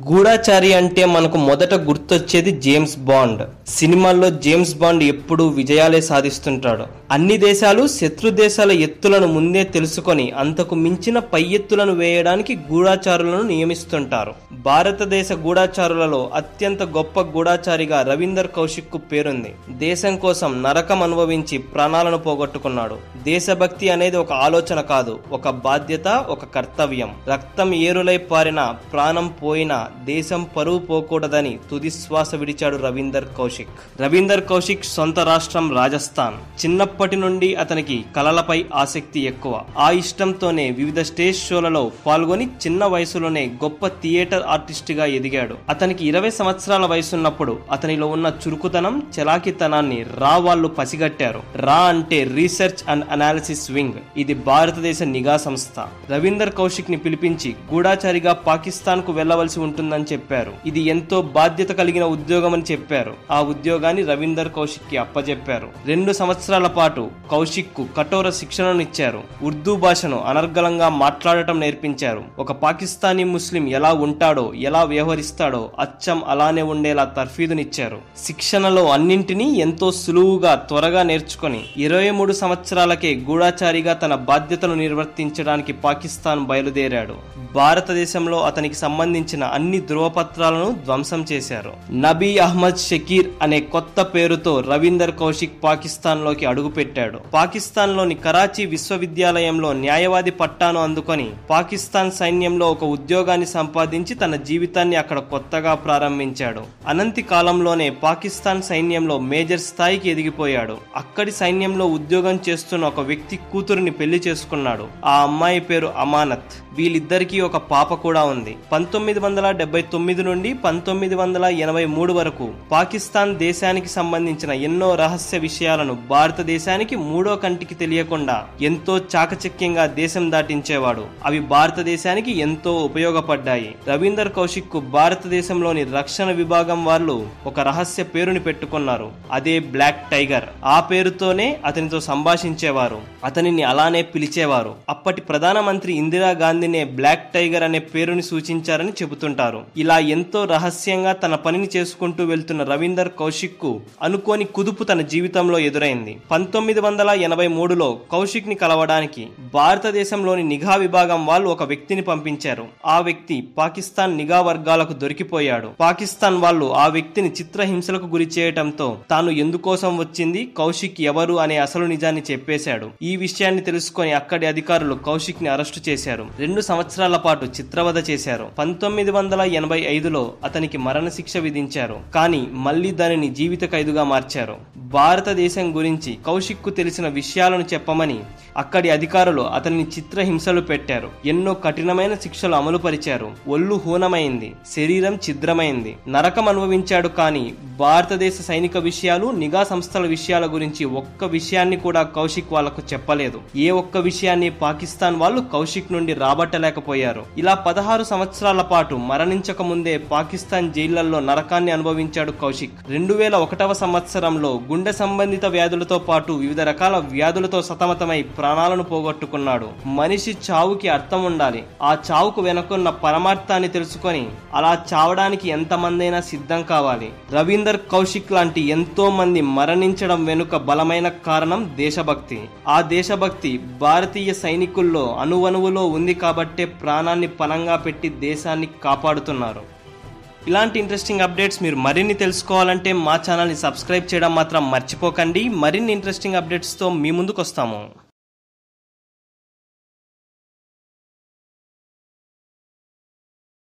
గూఢాచారి అంటే మనకు మొదట గుర్తొచ్చేది జేమ్స్ బాండ్ సినిమాల్లో జేమ్స్ బాండ్ ఎప్పుడూ విజయాలే సాధిస్తుంటాడు అన్ని దేశాలు శత్రు దేశాల ఎత్తులను ముందే తెలుసుకొని అంతకు మించిన పై ఎత్తులను వేయడానికి గూఢాచారులను నియమిస్తుంటారు భారతదేశ గూఢాచారులలో అత్యంత గొప్ప గూఢాచారిగా రవీందర్ కౌశిక్ కు పేరుంది దేశం కోసం నరకం అనుభవించి ప్రాణాలను పోగొట్టుకున్నాడు దేశభక్తి అనేది ఒక ఆలోచన కాదు ఒక బాధ్యత ఒక కర్తవ్యం రక్తం ఏరులై పారిన ప్రాణం పోయినా దేశం పరువు పోకూడదని తుది శ్వాస విడిచాడు రవీందర్ కౌశిక్ రవీందర్ కౌశిక్ సొంత రాష్ట్రం రాజస్థాన్ చిన్నప్పటి నుండి అతనికి కళలపై ఆసక్తి ఎక్కువ ఆ ఇష్టంతోనే వివిధ స్టేజ్ షోలలో పాల్గొని చిన్న వయసులోనే గొప్ప థియేటర్ ఆర్టిస్ట్ గా ఎదిగాడు అతనికి ఇరవై సంవత్సరాల వయసున్నప్పుడు అతనిలో ఉన్న చురుకుతనం చలాకితనాన్ని రా వాళ్ళు పసిగట్టారు రా అంటే రీసెర్చ్ అండ్ అనాలిసిస్ వింగ్ ఇది భారతదేశ నిఘా సంస్థ రవీందర్ కౌశిక్ ని పిలిపించి గూఢాచారిగా పాకిస్తాన్ కు వెళ్లవలసి ఉంటుందని చెప్పారు ఇది ఎంతో బాధ్యత కలిగిన ఉద్యోగం అని చెప్పారు ఆ ఉద్యోగాన్ని రవీందర్ కౌశిక్ కి అప్పజెప్పారు రెండు సంవత్సరాల పాటు కౌశిక్ కు కఠోర శిక్షణను ఇచ్చారు ఉర్దూ భాషను అనర్గళంగా మాట్లాడటం నేర్పించారు ఒక పాకిస్తానీ ముస్లిం ఎలా ఉంటాడో ఎలా వ్యవహరిస్తాడో అచ్చం అలానే ఉండేలా తర్ఫీదునిచ్చారు శిక్షణలో అన్నింటినీ ఎంతో సులువుగా త్వరగా నేర్చుకొని ఇరవై మూడు సంవత్సరాలకే గూఢాచారిగా తన బాధ్యతలు నిర్వర్తించడానికి పాకిస్తాన్ బయలుదేరాడు భారతదేశంలో అతనికి సంబంధించిన అన్ని ధృవపత్రాలను ధ్వంసం చేశారు నబీ అహ్మద్ షకీర్ అనే కొత్త పేరుతో రవీందర్ కౌశిక్ పాకిస్తాన్ లోకి అడుగుపెట్టాడు పాకిస్తాన్ లోని కరాచీ విశ్వవిద్యాలయంలో న్యాయవాది పట్టాను అందుకొని పాకిస్తాన్ సైన్యంలో ఒక ఉద్యోగాన్ని సంపాదించి తన జీవితాన్ని అక్కడ కొత్తగా ప్రారంభించాడు అనంతి కాలంలోనే పాకిస్తాన్ సైన్యంలో మేజర్ స్థాయికి ఎదిగిపోయాడు అక్కడి సైన్యంలో ఉద్యోగం చేస్తున్న ఒక వ్యక్తి కూతురుని పెళ్లి చేసుకున్నాడు ఆ అమ్మాయి పేరు అమానత్ వీళ్ళిద్దరికీ ఒక పాప కూడా ఉంది పంతొమ్మిది వందల డెబ్బై తొమ్మిది నుండి పంతొమ్మిది వందల ఎనభై మూడు వరకు పాకిస్తాన్ దేశానికి సంబంధించిన ఎన్నో రహస్య విషయాలను భారతదేశానికి మూడో కంటికి తెలియకుండా ఎంతో చాకచక్యంగా దేశం దాటించేవాడు అవి భారతదేశానికి ఎంతో ఉపయోగపడ్డాయి రవీందర్ కౌశిక్ కు భారతదేశంలోని రక్షణ విభాగం వాళ్ళు ఒక రహస్య పేరుని పెట్టుకున్నారు అదే బ్లాక్ టైగర్ ఆ పేరుతోనే అతనితో సంభాషించేవారు అతనిని అలానే పిలిచేవారు అప్పటి ప్రధానమంత్రి ఇందిరా గాంధీనే బ్లాక్ టైగర్ అనే పేరుని సూచించారని చెబుతుంటారు ఇలా ఎంతో రహస్యంగా తన పనిని చేసుకుంటూ వెళ్తున్న రవీందర్ కౌశిక్ కు అనుకోని కుదుపు తన జీవితంలో ఎదురైంది పంతొమ్మిది వందల ఎనభై మూడులో కౌశిక్ ని కలవడానికి భారతదేశంలోని నిఘా విభాగం వాళ్ళు ఒక వ్యక్తిని పంపించారు ఆ వ్యక్తి పాకిస్తాన్ నిఘా వర్గాలకు దొరికిపోయాడు పాకిస్తాన్ వాళ్ళు ఆ వ్యక్తిని చిత్రహింసలకు గురి చేయటంతో తాను ఎందుకోసం వచ్చింది కౌశిక్ ఎవరు అనే అసలు నిజాన్ని చెప్పేశాడు ఈ విషయాన్ని తెలుసుకొని అక్కడి అధికారులు కౌశిక్ ని అరెస్టు చేశారు రెండు సంవత్సరాల పాటు చిత్రవద చేశారు పంతొమ్మిది వందల ఎనభై ఐదులో అతనికి మరణశిక్ష విధించారు కానీ మళ్లీ దానిని జీవిత ఖైదుగా మార్చారు భారతదేశం గురించి కౌశిక్ కు తెలిసిన విషయాలను చెప్పమని అక్కడి అధికారులు అతనిని చిత్రహింసలు పెట్టారు ఎన్నో కఠినమైన శిక్షలు అమలు పరిచారు ఒళ్ళు హూనమైంది శరీరం ఛిద్రమైంది నరకం అనుభవించాడు కానీ భారతదేశ సైనిక విషయాలు నిఘా సంస్థల విషయాల గురించి ఒక్క విషయాన్ని కూడా కౌశిక్ వాళ్లకు చెప్పలేదు ఏ ఒక్క విషయాన్ని పాకిస్తాన్ వాళ్ళు కౌశిక్ నుండి రాబట్టలేకపోయారు ఇలా పదహారు సంవత్సరాల పాటు మరణించక ముందే పాకిస్తాన్ జైళ్లలో నరకాన్ని అనుభవించాడు కౌశిక్ రెండు వేల ఒకటవ సంవత్సరంలో గుండె సంబంధిత వ్యాధులతో పాటు వివిధ రకాల వ్యాధులతో సతమతమై ప్రాణాలను పోగొట్టుకున్నాడు మనిషి చావుకి అర్థం ఉండాలి ఆ చావుకు వెనుకున్న పరమార్థాన్ని తెలుసుకొని అలా చావడానికి ఎంతమందైనా సిద్ధం కావాలి రవీందర్ కౌశిక్ లాంటి ఎంతో మంది మరణించడం వెనుక బలమైన కారణం దేశభక్తి ఆ దేశభక్తి భారతీయ సైనికుల్లో అణువణువులో ఉంది కాబట్టే ప్రాణాన్ని పనంగా పెట్టి దేశాన్ని కాపాడుతున్నారు ఇలాంటి ఇంట్రెస్టింగ్ అప్డేట్స్ మీరు మరిన్ని తెలుసుకోవాలంటే మా ఛానల్ని సబ్స్క్రైబ్ చేయడం మాత్రం మర్చిపోకండి మరిన్ని ఇంట్రెస్టింగ్ అప్డేట్స్తో మీ ముందుకు వస్తాము